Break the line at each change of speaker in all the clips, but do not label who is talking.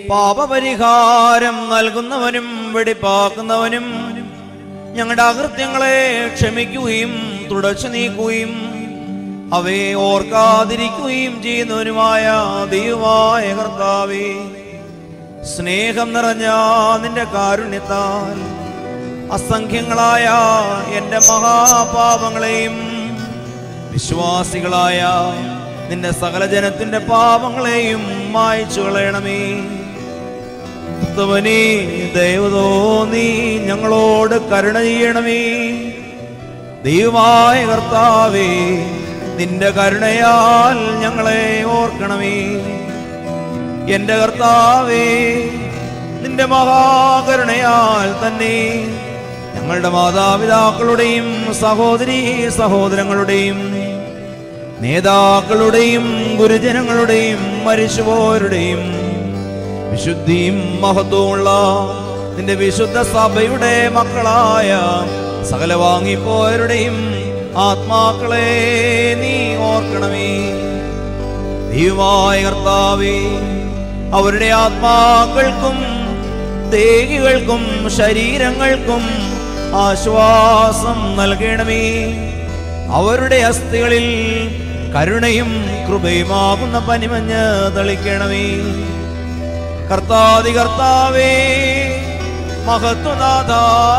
പാപപരിഹാരം നൽകുന്നവനും വെടിപ്പാക്കുന്നവനും ഞങ്ങളുടെ അകൃത്യങ്ങളെ ക്ഷമിക്കുകയും തുടച്ചു നീക്കുകയും അവയെ ഓർക്കാതിരിക്കുകയും ചെയ്യുന്നവനുമായ ദൈവമായ കർത്താവേ സ്നേഹം നിറഞ്ഞ നിന്റെ കാരുണ്യത്താൽ അസംഖ്യങ്ങളായ എൻ്റെ മഹാപാപങ്ങളെയും വിശ്വാസികളായ നിന്റെ സകല ജനത്തിന്റെ പാപങ്ങളെയും മായ്ച്ചു കളയണമേ ക്രിസ്തുവനേ ദൈവതോ നീ ഞങ്ങളോട് കരുണ ചെയ്യണമേ ദൈവമായ കർത്താവേ നിന്റെ കരുണയാൽ ഞങ്ങളെ ഓർക്കണമേ എന്റെ കർത്താവേ നിന്റെ മഹാകരുണയാൽ തന്നെ ഞങ്ങളുടെ മാതാപിതാക്കളുടെയും സഹോദരീ സഹോദരങ്ങളുടെയും നേതാക്കളുടെയും ഗുരുജനങ്ങളുടെയും മരിച്ചുപോരുടെയും വിശുദ്ധിയും മഹത്വമുള്ള നിന്റെ വിശുദ്ധ സഭയുടെ മക്കളായ സകല വാങ്ങിപ്പോയവരുടെയും ആത്മാക്കളെ നീ ഓർക്കണമേ ദൈവമായ കർത്താവേ അവരുടെ ആത്മാക്കൾക്കും ദേഹികൾക്കും ശരീരങ്ങൾക്കും ആശ്വാസം നൽകണമേ അവരുടെ അസ്ഥികളിൽ കരുണയും കൃപയുമാകുന്ന പനിമഞ്ഞ് തളിക്കണമേ കർത്താതി കർത്താവേ മഹത്വനാഥ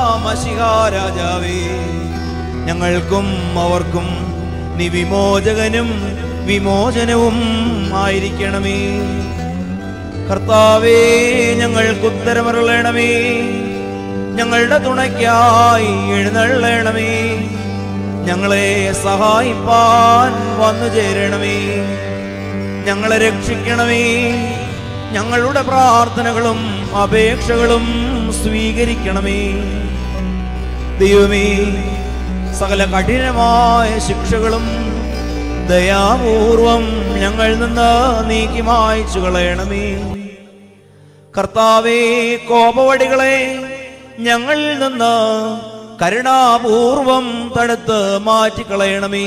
മഷിഹാരാജാവേ ഞങ്ങൾക്കും അവർക്കും നീ വിമോചകനും വിമോചനവും ആയിരിക്കണമേ കർത്താവേ ഞങ്ങൾക്ക് ഉത്തരമരുളണമേ ഞങ്ങളുടെ തുണയ്ക്കായി എഴുന്നള്ളണമേ ഞങ്ങളെ സഹായിപ്പാൻ വന്നു ചേരണമേ ഞങ്ങളെ രക്ഷിക്കണമേ ഞങ്ങളുടെ പ്രാർത്ഥനകളും അപേക്ഷകളും സ്വീകരിക്കണമേ ദൈവമേ സകല കഠിനമായ ശിക്ഷകളും ദയാപൂർവം ഞങ്ങൾ നിന്ന് നീക്കി മായ്ച്ചു കളയണമേ കർത്താവേ കോപവടികളെ ഞങ്ങളിൽ നിന്ന് കരുണാപൂർവം തടുത്ത് മാറ്റിക്കളയണമേ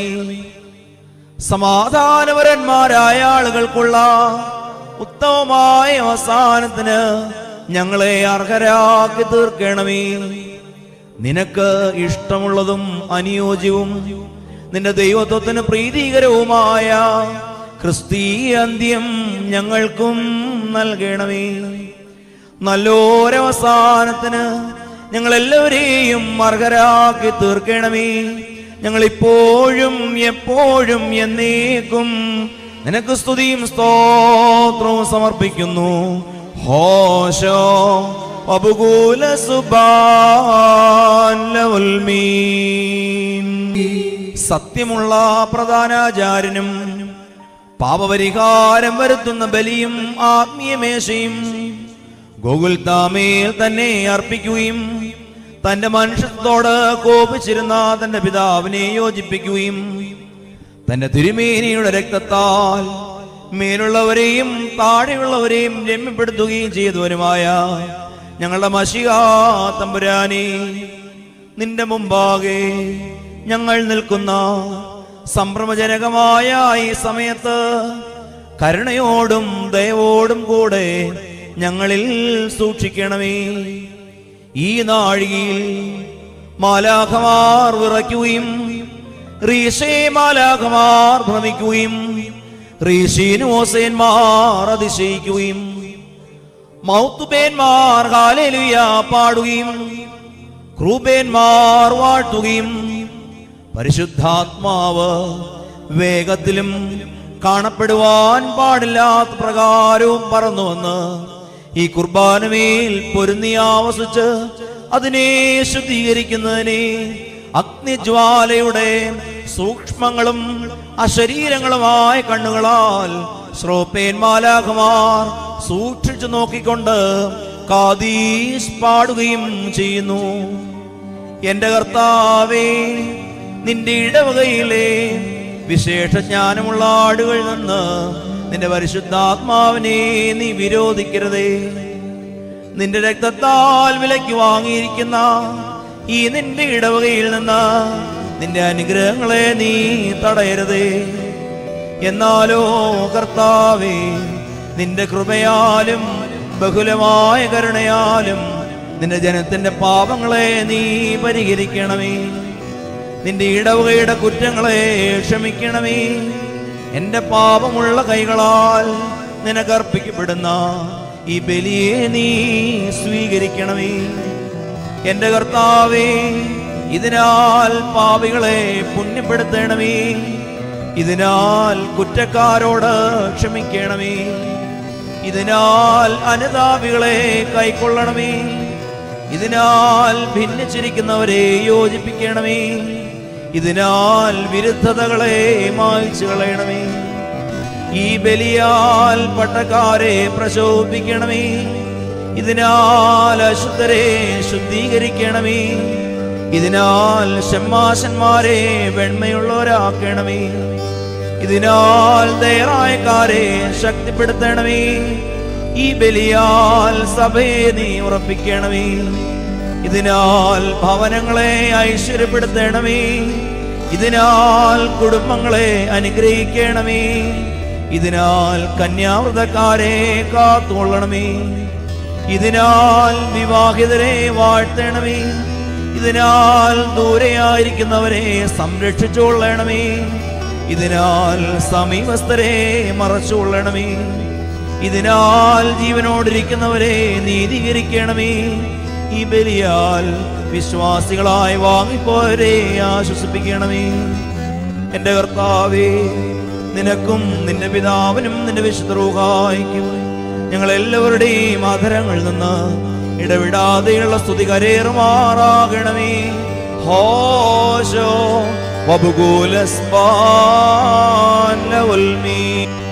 സമാധാനപരന്മാരായ ആളുകൾക്കുള്ള ഉത്തമമായ അവസാനത്തിന് ഞങ്ങളെ അർഹരാക്കി തീർക്കണമേ നിനക്ക് ഇഷ്ടമുള്ളതും അനുയോജ്യവും നിന്റെ ദൈവത്വത്തിന് പ്രീതികരവുമായ ക്രിസ്തീയ അന്ത്യം ഞങ്ങൾക്കും നൽകണമേ നല്ലൊരവസാനത്തിന് ഞങ്ങളെല്ലാവരെയും അർഹരാക്കി തീർക്കണമേ ഞങ്ങൾ ഇപ്പോഴും എപ്പോഴും എന്നേക്കും നിനക്ക് സ്തുതിയും സ്തോത്രവും സമർപ്പിക്കുന്നു ഹോശോ അബുകൂല സുബാൻ ലവുൽമീൻ. സത്യമുള്ള പ്രധാനാചാര്യനും പാപപരിഹാരം വരുത്തുന്ന ബലിയും ആത്മീയമേശയും ഗോകുൽത്താമേൽ തന്നെ അർപ്പിക്കുകയും തന്റെ മനുഷ്യത്തോട് കോപിച്ചിരുന്ന തന്റെ പിതാവിനെ യോജിപ്പിക്കുകയും തന്റെ തിരുമേനിയുടെ രക്തത്താൽ മേലുള്ളവരെയും താഴെയുള്ളവരെയും രമ്യപ്പെടുത്തുകയും ചെയ്തവനുമായ ഞങ്ങളുടെ മഷികാ തമ്പുരാനെ നിന്റെ മുമ്പാകെ ഞങ്ങൾ നിൽക്കുന്ന സംഭ്രമജനകമായ ഈ സമയത്ത് കരുണയോടും ദയവോടും കൂടെ ഞങ്ങളിൽ സൂക്ഷിക്കണമേ ഈ നാഴികയിൽ മാലാഖമാർ വിറയ്ക്കുകയും റീഷേ മാലാഖമാർ ഭ്രമിക്കുകയും റീഷീനുസേന്മാർ അതിശയിക്കുകയും മൗത്തുപേന്മാർ ഹാലേലുയ പാടുകയും ക്രൂപേന്മാർ വാഴ്ത്തുകയും പരിശുദ്ധാത്മാവ് വേഗത്തിലും കാണപ്പെടുവാൻ പാടില്ലാത്ത പ്രകാരവും പറന്നുവന്ന് ഈ കുർബാനമേൽ പൊരുന്നി ആവസിച്ച് അതിനെ ശുദ്ധീകരിക്കുന്നതിനെ അഗ്നിജ്വാലയുടെ സൂക്ഷ്മങ്ങളും അശരീരങ്ങളുമായ കണ്ണുകളാൽ ശ്രോപ്പേൻ മാലാഖമാർ സൂക്ഷിച്ചു നോക്കിക്കൊണ്ട് കാതീസ് പാടുകയും ചെയ്യുന്നു എന്റെ കർത്താവേ നിന്റെ ഇടവകയിലെ വിശേഷ ജ്ഞാനമുള്ള ആടുകളിൽ നിന്ന് നിന്റെ പരിശുദ്ധാത്മാവിനെ നീ വിരോധിക്കരുതേ നിന്റെ രക്തത്താൽ വിലയ്ക്ക് വാങ്ങിയിരിക്കുന്ന ഈ നിന്റെ ഇടവകയിൽ നിന്ന് നിന്റെ അനുഗ്രഹങ്ങളെ നീ തടയരുതേ എന്നാലോ കർത്താവേ നിന്റെ കൃപയാലും ബഹുലമായ കരുണയാലും നിന്റെ ജനത്തിന്റെ പാപങ്ങളെ നീ പരിഹരിക്കണമേ നിന്റെ ഇടവകയുടെ കുറ്റങ്ങളെ ക്ഷമിക്കണമേ എന്റെ പാപമുള്ള കൈകളാൽ നിനക്കർപ്പിക്കപ്പെടുന്ന ഈ ബലിയെ നീ സ്വീകരിക്കണമേ എന്റെ കർത്താവേ ഇതിനാൽ പാപികളെ പുണ്യപ്പെടുത്തണമേ ഇതിനാൽ കുറ്റക്കാരോട് ക്ഷമിക്കണമേ ഇതിനാൽ അനുതാപികളെ കൈക്കൊള്ളണമേ ഇതിനാൽ ഭിന്നിച്ചിരിക്കുന്നവരെ യോജിപ്പിക്കണമേ ഇതിനാൽ വിരുദ്ധതകളെ മായ്ച്ചു കളയണമേ ഈ ബലിയാൽ പട്ടക്കാരെ പ്രശോഭിക്കണമേ ഇതിനാൽ അശുദ്ധരെ ശുദ്ധീകരിക്കണമേ ഇതിനാൽ ഷമ്മാശന്മാരെ വെണ്മയുള്ളവരാക്കണമേ ഇതിനാൽ ദയറായക്കാരെ ശക്തിപ്പെടുത്തണമേ ഈ ബലിയാൽ സഭയെ നീ ഉറപ്പിക്കണമേ ഇതിനാൽ ഭവനങ്ങളെ ഐശ്വര്യപ്പെടുത്തണമേ ഇതിനാൽ കുടുംബങ്ങളെ അനുഗ്രഹിക്കണമേ ഇതിനാൽ കന്യാവ്രതക്കാരെ കാത്തുകൊള്ളണമേ ഇതിനാൽ വിവാഹിതരെ വാഴ്ത്തണമേ ഇതിനാൽ ദൂരെയായിരിക്കുന്നവരെ സംരക്ഷിച്ചുകൊള്ളണമേ ഇതിനാൽ സമീപസ്ഥരെ മറച്ചുകൊള്ളണമേ ഇതിനാൽ ജീവനോടിരിക്കുന്നവരെ നീതീകരിക്കണമേ ഈ ബലിയാൽ വിശ്വാസികളായി വാങ്ങിപ്പോയവരെ ആശ്വസിപ്പിക്കണമേ എന്റെ കർത്താവേ നിനക്കും നിന്റെ പിതാവിനും നിന്റെ വിശുദ്ധ റൂഹായിക്കും ഞങ്ങൾ എല്ലാവരുടെയും ആദരങ്ങളിൽ നിന്ന് ഇടവിടാതെയുള്ള സ്തുതി കരേറുമാറാകണമേ ഹോശോ വബുകൂലസ്പാൻ ലവൽമീ